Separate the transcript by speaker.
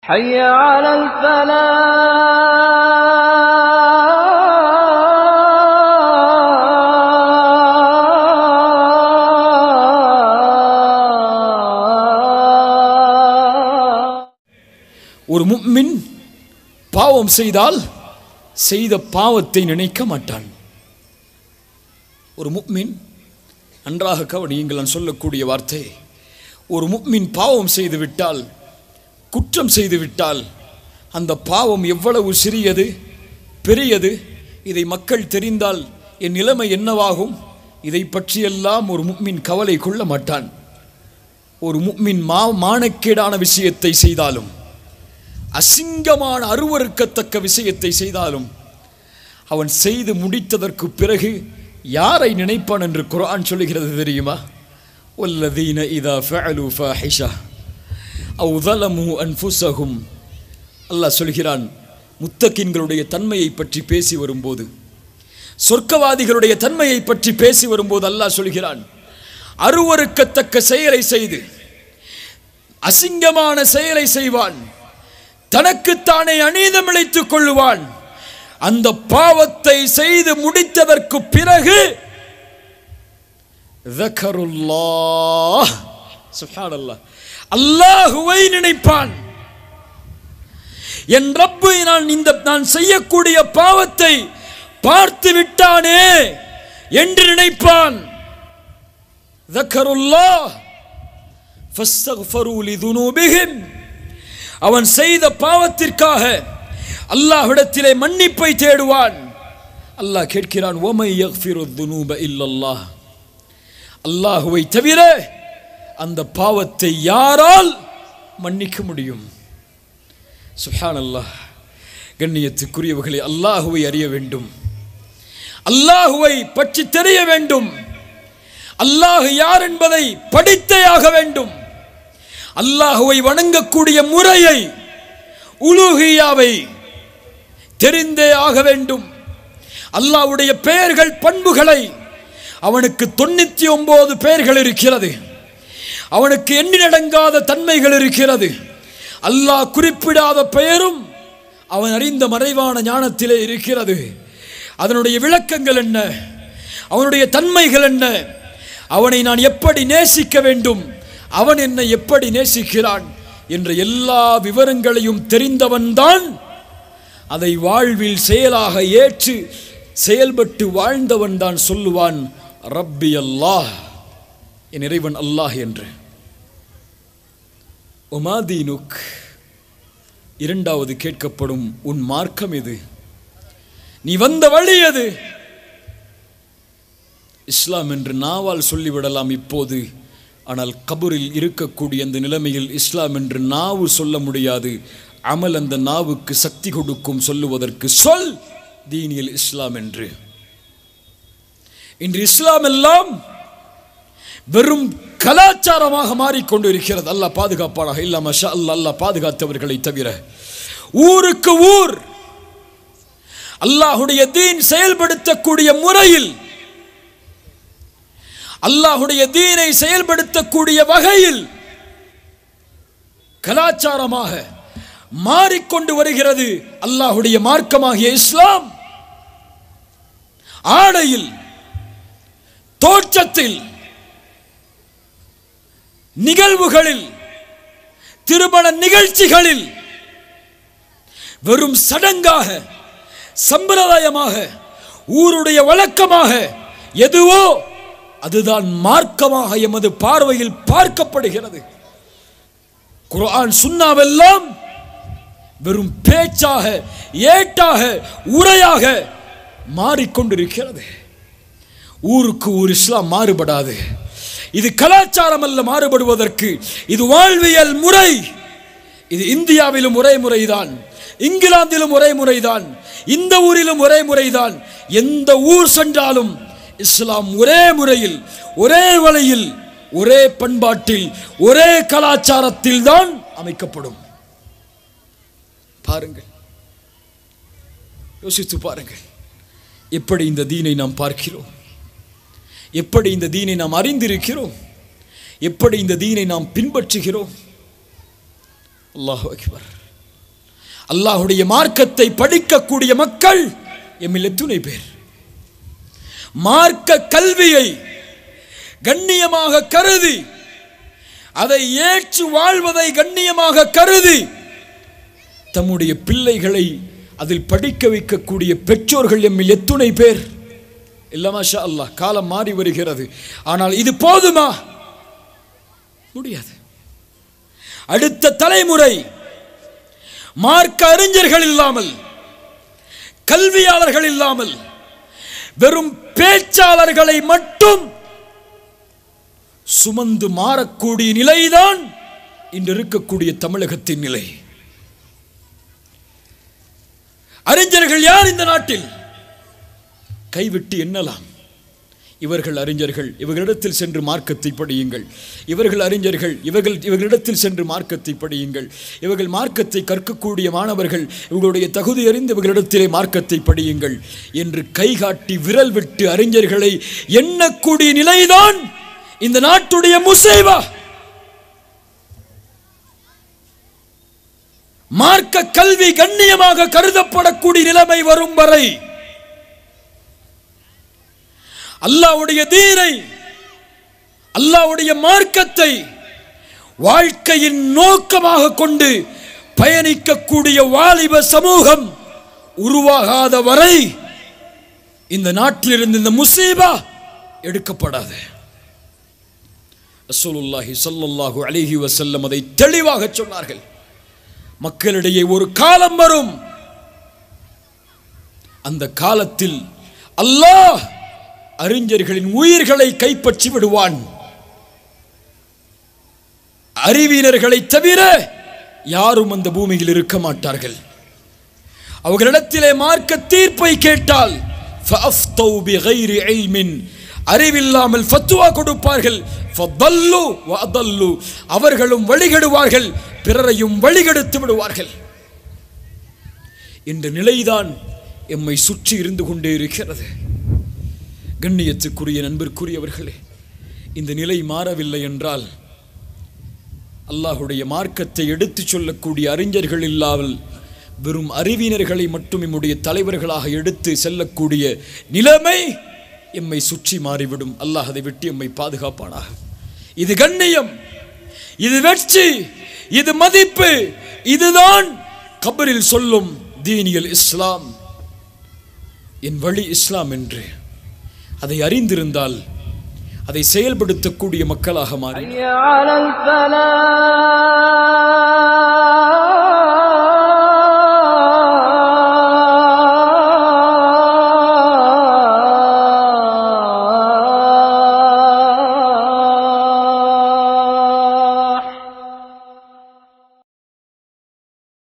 Speaker 1: حي على الفلاح
Speaker 2: ஒரு முஃமின் பாவம் செய்தால் செய்த பாவத்தை நினைக்க மாட்டான் ஒரு முஃமின் நன்றாக கவனியுங்கள் நான் சொல்லக்கூடிய வார்த்தை ஒரு முஃமின் பாவம் செய்து விட்டால் குற்றம் செய்து விட்டால் அந்த பாவம் எவ்வளவு சிறியது பெரியது இதை மக்கள் தெரிந்தால் என் நிலைமை என்னவாகும் இதை பற்றியெல்லாம் ஒரு முஃமின் கவலை கொள்ள மாட்டான் ஒரு முஃமின் மா மானக்கேடான விஷயத்தை செய்தாலும் அசிங்கமான அருவருக்கத்தக்க விஷயத்தை செய்தாலும் அவன் செய்து முடித்ததற்கு பிறகு யாரை நினைப்பான் என்று குர்ஆன் சொல்லுகிறது தெரியுமா வல்லதீன இதா ஃபஅலு ஃபாஹிஷா அவ் ظلموا أنفسهم அல்லாஹ் சொல்கிறான் முத்தக்கின்களுடைய தன்மையை பற்றி பேசி வரும்போது சொர்க்கவாதிகளுடைய தன்மையை பற்றி பேசி வரும்போது அல்லாஹ் சொல்கிறான் அருவருக்கத்தக்க செயலை செய்து அசிங்கமான செயலை செய்வான் தனக்குத்தானே அநீதமிழைத்துக் கொள்ளுவான் அந்த பாவத்தை செய்து முடித்ததற்கு பிறகு ذكرullah சுப்ஹானல்லாஹ் அல்லாஹுவை நினைப்பான் என் ரப்பு நான் இந்த நான் செய்யக்கூடிய பாவத்தை பார்த்து விட்டானே என்று நினைப்பான் ذكرullah فاستغفروا لذنوبهم அவன் செய்த பாவத்திற்காக அல்லாஹ்விடத்திலே மன்னிப்பை தேடுவான் அல்லாஹ் கேட்கிறான் ஒமை யக்ஃபிரு துனூப இல்லல்லாஹ் அல்லாஹுவை தவிர அந்த பாவத்தை யாரால் மன்னிக்க முடியும் சுஹான் அல்லாஹ் கண்ணியத்துக்குரியவர்களை அல்லாஹுவை அறிய வேண்டும் அல்லாஹுவை பற்றி தெரிய வேண்டும் அல்லாஹ் யார் என்பதை படித்தே ஆக வேண்டும் அல்லாஹுவை வணங்கக்கூடிய முறையை உலூஹியாவை தெரிந்தே ஆக வேண்டும் அல்லாஹ்வுடைய பெயர்கள் பண்புகளை அவனுக்கு தொண்ணூத்தி ஒன்பது பெயர்கள் இருக்கிறது அவனுக்கு எண்ணி நடங்காத தன்மைகள் இருக்கிறது அல்லாஹ் குறிப்பிடாத பெயரும் அவன் அறிந்த மறைவான ஞானத்திலே இருக்கிறது அதனுடைய விளக்கங்கள் என்ன அவனுடைய தன்மைகள் என்ன அவனை நான் எப்படி நேசிக்க வேண்டும் அவன் என்னை எப்படி நேசிக்கிறான் என்ற எல்லா விவரங்களையும் தெரிந்தவன்தான் அதை வாழ்வில் செயலாக ஏற்று செயல்பட்டு வாழ்ந்தவன் தான் சொல்லுவான் ரப்பி அல்லாஹ் என் இறைவன் அல்லாஹ் என்று ஒமாதீனுக் இரண்டாவது கேட்கப்படும் உன் மார்க்கம் எது நீ வந்த வழி எது இஸ்லாம் என்று நாவால் சொல்லிவிடலாம் இப்போது ஆனால் கபூரில் இருக்கக்கூடிய அந்த நிலைமையில் இஸ்லாம் என்று நாவு சொல்ல முடியாது அமல் அந்த நாவுக்கு சக்தி கொடுக்கும் சொல்லுவதற்கு சொல் தீனியல் இஸ்லாம் என்று இன்று இஸ்லாம் எல்லாம் வெறும் கலாச்சாரமாக மாறிக்கொண்டு இருக்கிறது அல்லாஹ் பாதுகாப்பானாக இல்லாம அல்லாஹ் அல்லாஹ் பாதுகாத்தவர்களை தவிர ஊருக்கு ஊர் அல்லாஹுடைய தீன் செயல்படுத்தக்கூடிய முறையில் அல்லாஹுடைய தீனை செயல்படுத்தக்கூடிய வகையில் கலாச்சாரமாக மாறிக்கொண்டு வருகிறது அல்லாஹுடைய மார்க்கமாகிய இஸ்லாம் ஆடையில் தோற்றத்தில் நிகழ்வுகளில் திருமண நிகழ்ச்சிகளில் வெறும் சடங்காக சம்பிரதாயமாக ஊருடைய வழக்கமாக எதுவோ அதுதான் மார்க்கமாக எமது பார்வையில் பார்க்கப்படுகிறது குர்ஆன் சுன்னாவெல்லாம் வெறும் பேச்சாக ஏட்டாக உரையாக மாறிக்கொண்டிருக்கிறது ஊருக்கு ஊர் இஸ்லாம் மாறுபடாது இது கலாச்சாரம் அல்ல மாறுபடுவதற்கு இது வாழ்வியல் முறை இது இந்தியாவிலும் ஒரே முறைதான் இங்கிலாந்திலும் ஒரே முறைதான் இந்த ஊரிலும் ஒரே முறைதான் எந்த ஊர் சென்றாலும் இஸ்லாம் ஒரே முறையில் ஒரே வழியில் ஒரே பண்பாட்டில் ஒரே கலாச்சாரத்தில் தான் அமைக்கப்படும் பாருங்கள் யோசித்து பாருங்கள் எப்படி இந்த தீனை நாம் பார்க்கிறோம் எப்படி இந்த தீனை நாம் அறிந்திருக்கிறோம் எப்படி இந்த தீனை நாம் பின்பற்றுகிறோம் அல்லாஹ் அக்பர் அல்லாஹுடைய மார்க்கத்தை படிக்கக்கூடிய மக்கள் எம்மில் எத்துணை பேர் மார்க்க கல்வியை கண்ணியமாக கருதி அதை ஏற்று வாழ்வதை கண்ணியமாக கருதி தம்முடைய பிள்ளைகளை அதில் படிக்க வைக்கக்கூடிய பெற்றோர்கள் எம்மில் எத்துணை பேர் இல்லமாஷா அல்லாஹ் காலம் மாறி வருகிறது ஆனால் இது போதுமா முடியாது அடுத்த தலைமுறை மார்க்க அறிஞர்கள் இல்லாமல் கல்வியாளர்கள் இல்லாமல் வெறும் பேச்சாளர்களை மட்டும் சுமந்து மாறக்கூடிய நிலைதான் இன்று இருக்கக்கூடிய தமிழகத்தின் நிலை அறிஞர்கள் யார் இந்த நாட்டில் கைவிட்டு எண்ணலாம் இவர்கள் அறிஞர்கள் இவர்களிடத்தில் சென்று மார்க்கத்தை படியுங்கள் இவர்கள் அறிஞர்கள் இவர்கள் இவர்களிடத்தில் சென்று மார்க்கத்தை படியுங்கள் இவர்கள் மார்க்கத்தை கற்கக்கூடிய மாணவர்கள் இவர்களுடைய தகுதி அறிந்து இவர்களிடத்திலே மார்க்கத்தை படியுங்கள் என்று கைகாட்டி விரல் விட்டு அறிஞர்களை எண்ணக்கூடிய நிலைதான் இந்த நாட்டுடைய முசைவா மார்க்க கல்வி கண்ணியமாக கருதப்படக்கூடிய நிலைமை வரும் வரை அல்லாவுடைய தீனை அல்லாவுடைய மார்க்கத்தை வாழ்க்கையின் நோக்கமாக கொண்டு பயணிக்கக்கூடிய வாலிப சமூகம் உருவாகாத வரை இந்த நாட்டிலிருந்து இந்த முசீபா எடுக்கப்படாது ரசூலுல்லாஹி ஸல்லல்லாஹு அலைஹி வஸல்லம் அதை தெளிவாக சொன்னார்கள் மக்களிடையே ஒரு காலம் வரும் அந்த காலத்தில் அல்லாஹ் அறிஞர்களின் உயிர்களை கைப்பற்றி விடுவான் அறிவியனர்களை தவிர யாரும் அந்த பூமியில் இருக்க மாட்டார்கள் அவர்களிடத்திலே மார்க்க தீர்ப்பை கேட்டால் فَأَفْتَوْا بِغَيْرِ عِلْمٍ அறிவில்லாமல் ஃபத்துவா கொடுப்பார்கள் فَضَلُّوا وَأَضَلُّوا அவர்களும் வழிகெடுவார்கள் பிறரையும் வழிகெடுத்து விடுவார்கள் இந்த நிலைதான் எம்மை சுற்றி இருந்து கொண்டே இருக்கிறது கண்ணியத்துக்குரிய நண்பிற்குரியவர்களே இந்த நிலை மாறவில்லை என்றால் அல்லாஹுடைய மார்க்கத்தை எடுத்துச் சொல்லக்கூடிய அறிஞர்கள் இல்லாமல் வெறும் அறிவினர்களை மட்டும் நம்முடைய தலைவர்களாக எடுத்து செல்லக்கூடிய நிலைமை எம்மை சுற்றி மாறிவிடும் அல்லாஹ் அதை விட்டு எம்மை பாதுகாப்பானாக இது கண்ணியம் இது வெற்றி இது மதிப்பு இதுதான் கபரில் சொல்லும் தீனியல் இஸ்லாம் என் வழி இஸ்லாம் என்று அதை அறிந்திருந்தால் அதை செயல்படுத்தக்கூடிய மக்களாக மாறி
Speaker 1: حي على الفلاح